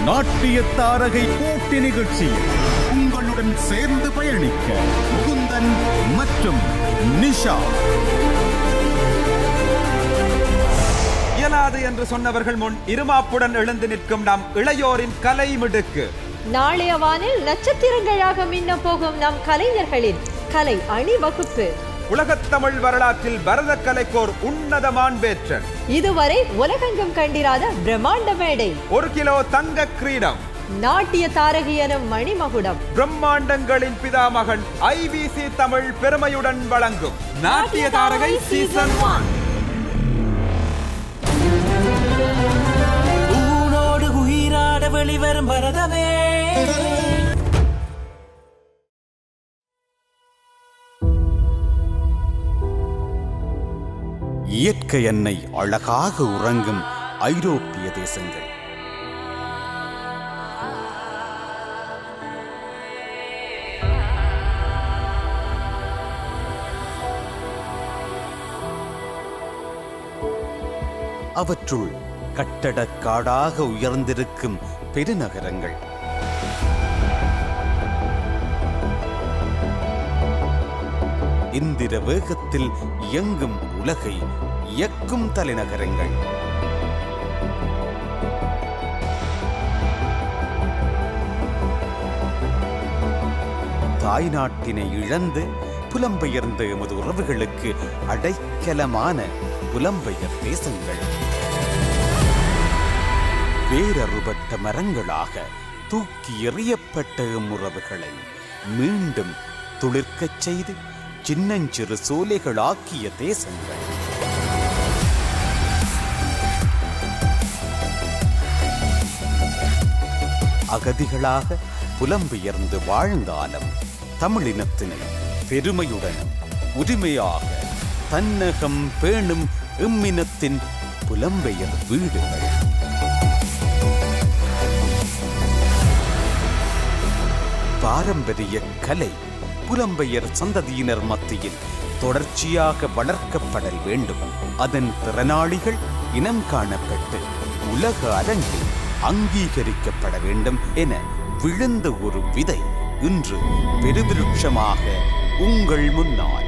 நாட்டிய தாரகை போட்டி நிகழ்ச்சியில் உங்களுடன் சேர்ந்து பயணிக்க முகுந்தன் மற்றும் நிஷா இயலாது என்று சொன்னவர்கள் முன் இருமாப்புடன் எழுந்து நிற்கும் நம் இளையோரின் கலை மிடுக்கு நாளைய வானில் நட்சத்திரங்களாக மின்ன போகும் நம் கலைஞர்களின் கலை அணிவகுப்பு உலகத் தமிழ் வரலாற்றில் பரத கலைக்கோர் உன்னத மாண்பேற்றன் இதுவரை உலகெங்கும் கண்டிராத பிரம்மாண்ட மேடை ஒரு கிலோ தங்க கிரீடம் நாட்டிய தாரகி எனும் மணிமகுடம் பிரம்மாண்டங்களின் பிதாமகன் ஐபிசி தமிழ் பெருமையுடன் வழங்கும் நாட்டிய தாரகை சீசன் ஒன் ஊனோடு உயிராட வெளிவரும் பரதமே இயற்கை எண்ணெய் அழகாக உறங்கும் ஐரோப்பிய தேசங்கள் அவற்றுள் கட்டடக்காடாக உயர்ந்திருக்கும் பெருநகரங்கள் இந்திர வேகத்தில் இயங்கும் உலகை இயக்கும் தலைநகரங்கள் தாய்நாட்டினை இழந்து புலம்பெயர்ந்த எமது உறவுகளுக்கு அடைக்கலமான புலம்பெயர் தேசங்கள் வேரறுபட்ட மரங்களாக தூக்கி எறியப்பட்ட எம் உறவுகளை மீண்டும் துளிர்க்கச் செய்து சின்னஞ்சிறு சோலைகளாக்கிய தேசங்கள் அகதிகளாக புலம்பெயர்ந்து வாழ்ந்தாலும் தமிழினத்தினை பெருமையுடனும் உரிமையாக தன்னகம் பேணும் எம்மினத்தின் புலம்பெயர் வீடுகள் பாரம்பரிய கலை புலம்பெயர் சந்ததியினர் மத்தியில் தொடர்ச்சியாக வளர்க்கப்படல் வேண்டும் அதன் திறனாளிகள் இனம் காணப்பட்டு உலக அரங்கில் அங்கீகரிக்கப்பட வேண்டும் என விழுந்த ஒரு விதை இன்று பெருவிருட்சமாக உங்கள் முன்னால்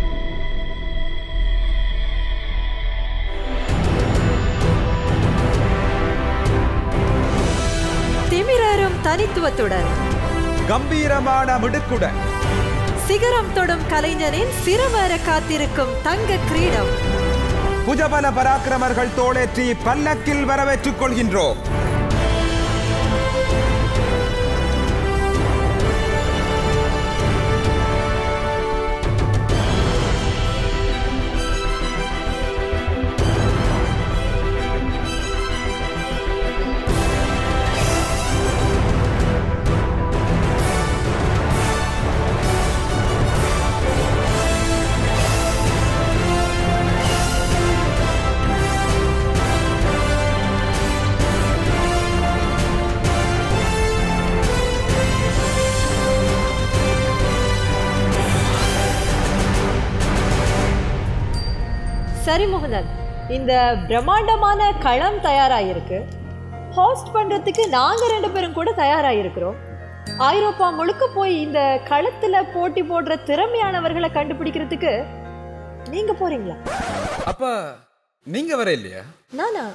திமிரரும் தனித்துவத்துடன் கம்பீரமான மிடுக்குடன் சிகரம் தொடும் கலைஞனின் சிரமர காத்திருக்கும் தங்க கிரீடம் புஜபல பராக்கிரமர்கள் தோளேற்றி பல்லக்கில் வரவேற்றுக் கொள்கின்றோம் சரி முகுந்தன் இந்த பிரம்மாண்டமான களம் தயாராயிருக்கு ஹோஸ்ட் பண்றதுக்கு நாங்க ரெண்டு பேரும் கூட தயாராயிருக்கிறோம் ஐரோப்பா முழுக்க போய் இந்த களத்துல போட்டி போடுற திறமையானவர்களை கண்டுபிடிக்கிறதுக்கு நீங்க போறீங்களா அப்ப நீங்க வர இல்லையா நானா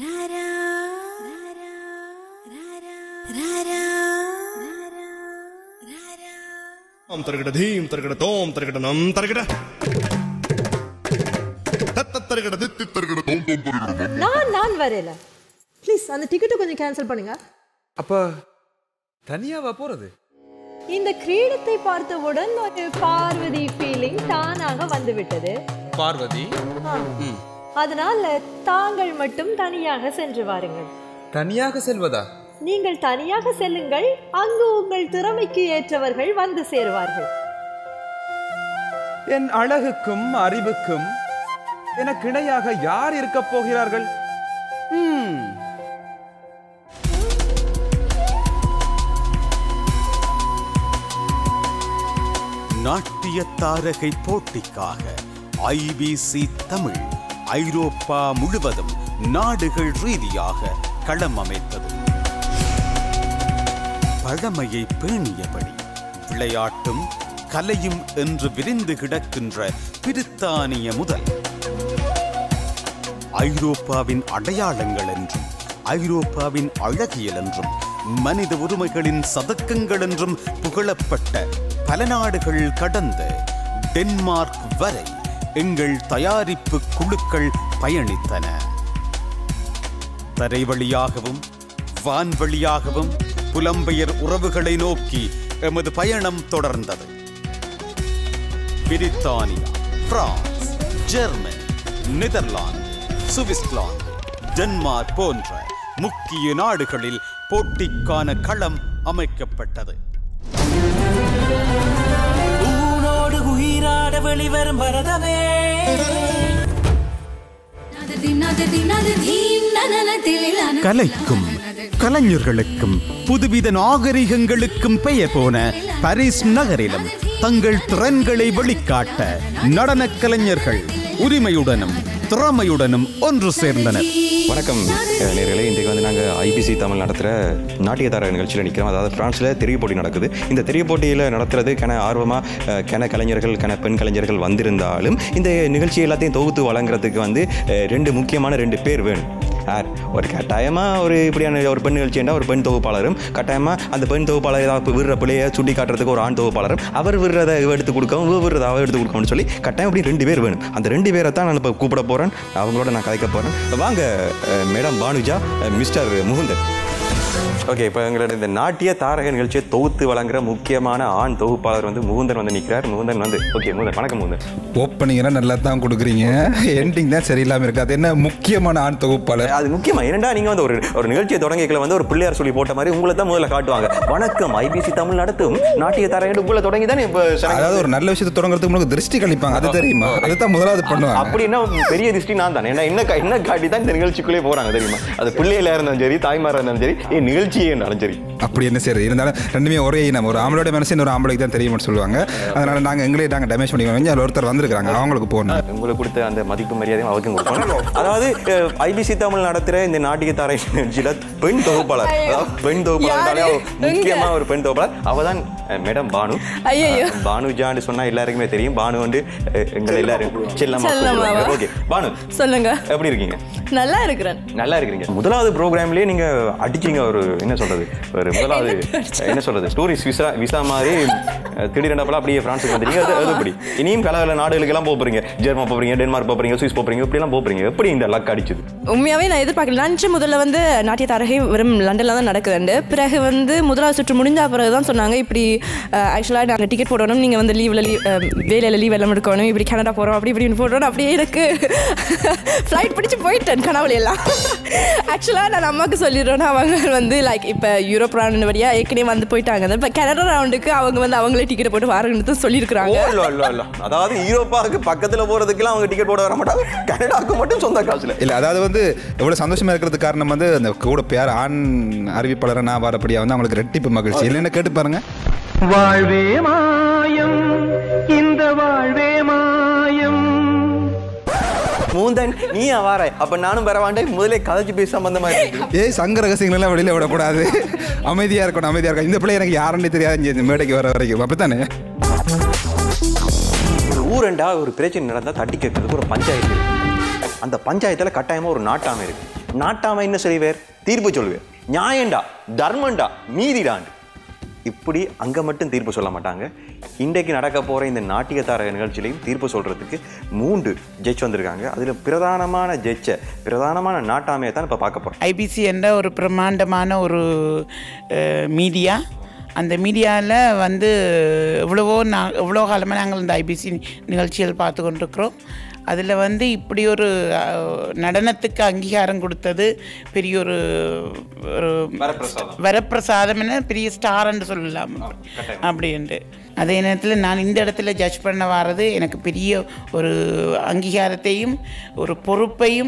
ஓம் தருகட தீம் தருகட தோம் தருகட நம் தருகட தத்த தருகட தித்தி தருகட தோம் தோம் தருகட நம் நான் நான் வரல ப்ளீஸ் அந்த டிக்கெட்டை கொஞ்சம் கேன்சல் பண்ணுங்க அப்ப தனியாவா போறது இந்த கிரீடத்தை பார்த்தவுடன் ஒரு பார்வதி ஃபீலிங் தானாக வந்துவிட்டது பார்வதி ஆ. அதனால் தாங்கள் மட்டும் தனியாக சென்று வாருங்கள் தனியாக செல்வதா நீங்கள் தனியாக செல்லுங்கள் அங்கு உங்கள் திறமைக்கு ஏற்றவர்கள் வந்து சேருவார்கள் என் அழகுக்கும் அறிவுக்கும் எனக்கு இணையாக யார் இருக்கப் போகிறார்கள் ம், நாட்டிய தாரகை போட்டிக்காக ஐபிசி தமிழ் ஐரோப்பா முழுவதும் நாடுகள் ரீதியாக களம் அமைத்தது பழமையை பேணியபடி விளையாட்டும் கலையும் என்று விரிந்து கிடக்கின்ற பிரித்தானிய முதல் ஐரோப்பாவின் அடையாளங்கள் என்றும் ஐரோப்பாவின் அழகியல் என்றும் மனித உரிமைகளின் சதக்கங்கள் என்றும் புகழப்பட்ட பல நாடுகள் கடந்து டென்மார்க் வரை எங்கள் தயாரிப்பு குழுக்கள் பயணித்தன தரை வழியாகவும் வான்வழியாகவும் புலம்பெயர் உறவுகளை நோக்கி எமது பயணம் தொடர்ந்தது பிரித்தானியா பிரான்ஸ் ஜெர்மன் நெதர்லாந்து சுவிஸ்லாந்து டென்மார்க் போன்ற முக்கிய நாடுகளில் போட்டிக்கான களம் அமைக்கப்பட்டது ஊனோடு உயிராட வெளிவரும் பரதமே கலைக்கும் கலைஞர்களுக்கும் புதுவித நாகரிகங்களுக்கும் பெயர் போன பாரிஸ் நகரிலும் தங்கள் திறன்களை வெளிக்காட்ட நடனக் கலைஞர்கள் உரிமையுடனும் திறமையுடனும் ஒன்று சேர்ந்தனர் வணக்கம் அஹ், நேர்களே இன்றைக்கு வந்து நாங்கள் ஐபிசி தமிழ் நடத்துகிற நாட்டியதார நிகழ்ச்சியில் நிற்கிறோம் அதாவது ஃப்ரான்ஸில் தெரிய போட்டி நடக்குது இந்த தெரிய போட்டியில் நடத்துறது கன ஆர்வமாக கன கலைஞர்கள் கன பெண் கலைஞர்கள் வந்திருந்தாலும் இந்த நிகழ்ச்சி எல்லாத்தையும் தொகுத்து வழங்குறதுக்கு வந்து அஹ், ரெண்டு முக்கியமான ரெண்டு பேர் வேணும் யார் ஒரு கட்டாயமாக ஒரு இப்படியான ஒரு பெண் நிகழ்ச்சின்னா ஒரு பெண் தொகுப்பாளரும் கட்டாயமாக அந்த பெண் தொகுப்பாளர் ஏதாவது விடுற பிள்ளையை சுட்டி காட்டுறதுக்கு ஒரு ஆண் தொகுப்பாளரும் அவர் விடுறதை இவ எடுத்து கொடுக்கவும் இவ விடுறதை அவ எடுத்து கொடுக்கணும்னு சொல்லி கட்டாயம் அப்படி ரெண்டு பேர் வேணும் அந்த ரெண்டு பேரை தான் நான் இப்போ கூப்பிட போகிறேன் அவங்களோட நான் கதைக்க போகிறேன் வாங்க அஹ், மேடம் பானுஜா அஹ், மிஸ்டர் முகுந்தன் ஓகே இப்போ எங்களோட இந்த நாட்டிய தாரக நிகழ்ச்சியை தொகுத்து வழங்குற முக்கியமான ஆண் தொகுப்பாளர் வந்து முகுந்தன் வந்து நிற்கிறார் முகுந்தன் வந்து ஓகே முகுந்தன் வணக்கம் முகுந்தன் ஓப்பனிங்லாம் நல்லா தான் கொடுக்குறீங்க எண்டிங் தான் சரியில்லாமல் இருக்குது அது என்ன முக்கியமான ஆண் தொகுப்பாளர் அது முக்கியமா என்னடா நீங்க வந்து ஒரு ஒரு நிகழ்ச்சியை தொடங்கிக்கல வந்து ஒரு பிள்ளையார் சொல்லி போட்ட மாதிரி உங்களை தான் முதல்ல காட்டுவாங்க வணக்கம் ஐபிசி தமிழ் நடத்தும் நாட்டிய தாரக உங்களை தொடங்கி தானே இப்போ அதாவது ஒரு நல்ல விஷயத்தை தொடங்குறதுக்கு முன்னாடி திருஷ்டி கழிப்பாங்க அது தெரியுமா அதுதான் முதலாவது பண்ணுவாங்க அப்படின்னா பெரிய திருஷ்டி நான் தானே என்ன என்ன கா- என்ன காட்டி தான் இந்த நிகழ்ச்சிக்குள்ளே போறாங்க தெரியுமா அது பிள்ளையில இருந்தாலும் சரி தாய்மாரா இருந்தாலும் சரி ஏன் நிகழ்ச்சியே இருந்தாலும் சரி அப்படி என்ன சரி இருந்தாலும் ரெண்டுமே ஒரே இனம் ஒரு ஆம்பளோட மனசு இன்னொரு ஆம்பளைக்கு தான் தெரியும்னு சொல்லுவாங்க அதனால நாங்கள் எங்களே நாங்கள் டேமேஜ் பண்ணிக்கோங்க அதில் ஒருத்தர் வந்திருக்காங்க அவங்களுக்கு போகணும் உங்களுக்கு கொடுத்த அந்த மதிப்பு மரியாதையும் அவருக்கும் கொடுக்கணும் அதாவது ஐபிசி தமிழ் நடத்துற இந்த நாட்டிய தாரை நிகழ்ச்சியில பெண் தொகுப்பாளர் அதாவது பெண் தொகுப்பாளர் யாரு? முக்கியமா ஒரு பெண் தொகுப்பாளர் அவ தான் மேடம் பானு ஐயையோ. அஹ், பானுஜான்னு சொன்னா எல்லாருக்குமே தெரியும் பானு வந்து அஹ், எங்களை எல்லாரும் செல்லமா செல்லமாவா? ஓகே பானு சொல்லுங்க எப்படி இருக்கீங்க நல்லா இருக்கிறேன் நல்லா இருக்கிறீங்க முதலாவது ப்ரோக்ராம்லயே நீங்க அடிச்சீங்க ஒரு என்ன சொல்றது ஒரு முதலாவது என்ன சொல்றது டூரிஸ்ட் விசா விசா மாதிரி அஹ், திடீரெனப்பல அப்படியே பிரான்ஸுக்கு வந்துட்டீங்க அது அது எப்படி இனியும் பல பல நாடுகளுக்கு எல்லாம் போக போறீங்க ஜெர்மன் போறீங்க டென்மார்க் போறீங்க சுவிஸ் போறீங்க இப்படி எல்லாம் போறீங்க எப்படி இந்த லக் அடிச்சது உண்மையாவே நான் எதிர்பார்க்கல லஞ்சு முதல்ல வந்து நாட்டிய தாரகை வெறும் லண்டன்ல தான் நடக்குதுண்டு பிறகு வந்து முதலாவது சுற்று முடிஞ்ச பிறகு தான் சொன்னாங்க இப்படி ஆக்சுவலாக நாங்கள் டிக்கெட் போடணும் நீங்கள் வந்து லீவில் லீவ் வேலையில் லீவ் எல்லாம் எடுக்கணும் இப்படி கனடா போகிறோம் அப்படி இப்படின்னு போடணும் அப்படியே எனக்கு ஃப்ளைட் பிடிச்சி போயிட்டேன் கனவுல எல்லாம் ஆக்சுவலாக நான் அம்மாவுக்கு சொல்லிடுறேன்னா அவங்க வந்து லைக் இப்போ யூரோப் ரவுண்டு வழியாக ஏற்கனவே வந்து போயிட்டாங்க இப்போ கனடா ரவுண்டுக்கு அவங்க வந்து அவங்களே டிக்கெட் போட்டு வாரங்கன்னு தான் ஓ சொல்லியிருக்கிறாங்க இல்ல இல்ல இல்ல அதாவது யூரோப்பாவுக்கு பக்கத்துல போறதுக்கெல்லாம் அவங்க டிக்கெட் போட வர மாட்டாங்க கனடாவுக்கு மட்டும் சொந்த காசுல இல்லை அதாவது வந்து எவ்வளோ சந்தோஷமா இருக்கிறதுக்கு காரணம் வந்து அந்த கூட பேர் ஆண் அறிவிப்பாளரை நான் வரப்படியா வந்து அவங்களுக்கு ரெட்டிப்பு மகிழ்ச்சி இல்லைன்னு கேட்டு பாருங்க வாழ்வே மாயம் இந்த வாழ்வே மாயம் மூந்தன் நீ வார அப்ப நானும் வர வேண்டாம் முதல்ல கதைச்சு பேச சம்பந்தமா இருக்கு ஏய் சங்க ரகசியங்கள் எல்லாம் வெளியில விடக்கூடாது அமைதியா இருக்கணும் அமைதியா இருக்கணும் இந்த பிள்ளை எனக்கு யாருன்னு தெரியாது இந்த மேடைக்கு வர வரைக்கும் அப்படித்தானே ஒரு ஊரண்டா ஒரு பிரச்சனை நடந்தா தட்டி கேட்கறதுக்கு ஒரு பஞ்சாயத்து இருக்கு அந்த பஞ்சாயத்துல கட்டாயமா ஒரு நாட்டாமை இருக்கு நாட்டாமை என்ன செய்வேர் தீர்ப்பு சொல்லுவேர் நியாயண்டா தர்மண்டா நீதிடாண்டு இப்படி அங்க மட்டும் தீர்ப்பு சொல்ல மாட்டாங்க இன்றைக்கு நடக்க போற இந்த நாட்டிய தாரக நிகழ்ச்சியிலையும் தீர்ப்பு சொல்றதுக்கு மூன்று ஜட்ஜ் வந்திருக்காங்க அதுல பிரதானமான ஜட்ஜை பிரதானமான நாட்டாமையை தான் இப்ப பார்க்க போறோம் ஐபிசி என்ற ஒரு பிரம்மாண்டமான ஒரு மீடியா அந்த மீடியாவில் வந்து எவ்வளவோ நான் எவ்வளோ காலமாக நாங்கள் இந்த ஐபிசி நிகழ்ச்சிகள் பார்த்து கொண்டிருக்கிறோம் அதில் வந்து இப்படி ஒரு அஹ், நடனத்துக்கு அங்கீகாரம் கொடுத்தது பெரிய ஒரு ஒரு வரப்பிரசாதம் என்ன பெரிய ஸ்டார்ன்னு சொல்லலாம் அப்படின்ட்டு அதே நேரத்தில் நான் இந்த இடத்துல ஜட்ஜ் பண்ண வர்றது எனக்கு பெரிய ஒரு அங்கீகாரத்தையும் ஒரு பொறுப்பையும்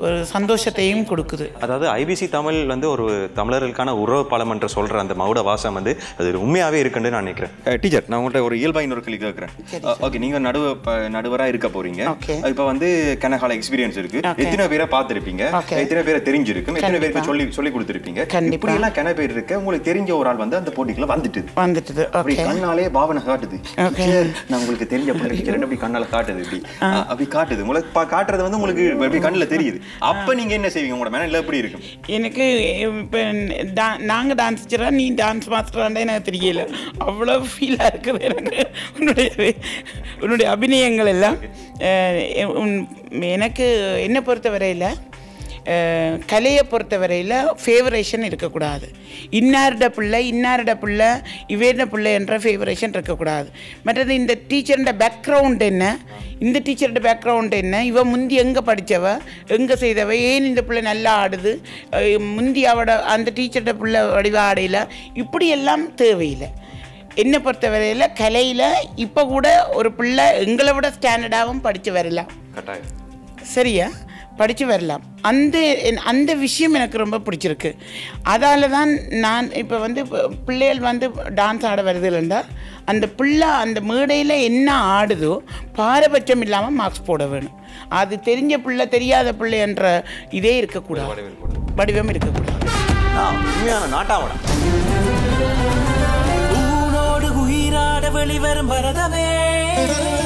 ஒரு சந்தோஷத்தையும் கொடுக்குது அதாவது ஐபிசி தமிழ் வந்து ஒரு தமிழர்களுக்கான உறவு பாலம் என்று சொல்ற அந்த மௌட வாசம் வந்து அது உண்மையாவே இருக்குன்னு நான் நினைக்கிறேன் டீச்சர் நான் உங்கள்கிட்ட ஒரு இயல்பா இன்னொரு கேள்வி கேட்கிறேன் ஓகே நீங்க நடுவ ப- நடுவரா இருக்க போறீங்க இப்ப வந்து கனகால எக்ஸ்பீரியன்ஸ் இருக்கு Okay. எத்தனை பேரை பார்த்திருப்பீங்க Okay. எத்தனை பேரை தெரிஞ்சிருக்கும் எத்தனை பேருக்கு கண்டிப்பா. சொல்லி சொல்லி கொடுத்திருப்பீங்க கண்டிப்பா. இப்படி எல்லாம் கன பேர் இருக்க உங்களுக்கு தெரிஞ்ச ஒரு ஆள் வந்து அந்த போட்டிக்குள்ள வந்துட்டு வந்துட்டுது அப்படி ஓகே கண்ணாலே பாவனை காட்டுது Okay. Teacher, நான் உங்களுக்கு தெரிஞ்ச பிள்ளை டீச்சர் அப்படி கண்ணால காட்டுது இப்படி அஹ் அப்படி காட்டுது உங்களுக்கு பா- காட்டுறது வந்து உங்களுக்கு அப்படி கண்ணுல தெரியுது அப்ப நீங்க என்ன செய்வீங்க உங்களோட மனநிலை எப்படி இருக்கும் எனக்கு இப்போ நாங்கள் டான்ஸ் டீச்சரா நீ டான்ஸ் மாஸ்டராண்டே எனக்கு தெரியல அவ்வளோ ஃபீலாக இருக்குது எனக்கு உன்னுடைய உன்னுடைய அபிநயங்கள் எல்லாம் அஹ், உன்- எனக்கு என்னை பொறுத்த வரையில் கலையை பொறுத்த வரையில் ஃபேவரேஷன் இருக்கக்கூடாது இன்னாரிட பிள்ளை இன்னாரிட பிள்ளை இவேட பிள்ளை என்ற ஃபேவரேஷன் இருக்கக்கூடாது மற்றது இந்த டீச்சரோட பேக்ரவுண்ட் என்ன இந்த டீச்சரோட பேக்ரவுண்ட் என்ன இவ முந்தி எங்கே படித்தவ எங்கே செய்தவ ஏன் இந்த பிள்ளை நல்லா ஆடுது அஹ் முந்தி அவட அந்த டீச்சரோட பிள்ளை வடிவ ஆடையில் இப்படியெல்லாம் தேவையில்லை என்னை பொறுத்தவரையில் கலையில் இப்போ கூட ஒரு பிள்ளை எங்களை விட ஸ்டாண்டர்டாகவும் படித்து வரலாம் கட்டாயம் சரியா படித்து வரலாம் அந்த என்- அந்த விஷயம் எனக்கு ரொம்ப பிடிச்சிருக்கு அதால தான் நான் இப்போ வந்து இப்ப பிள்ளைகள் வந்து டான்ஸ் ஆட வருது இல்லைண்டா அந்த பிள்ளை அந்த மேடையில் என்ன ஆடுதோ பாரபட்சம் இல்லாமல் மார்க்ஸ் போட வேணும் அது தெரிஞ்ச பிள்ளை தெரியாத பிள்ளை என்ற இதே இருக்கக்கூடாது வடிவம் இருக்கக்கூடாது உண்மையான நாட்டாவடா ஊனோடு உயிராட வெளிவரும் பரதமே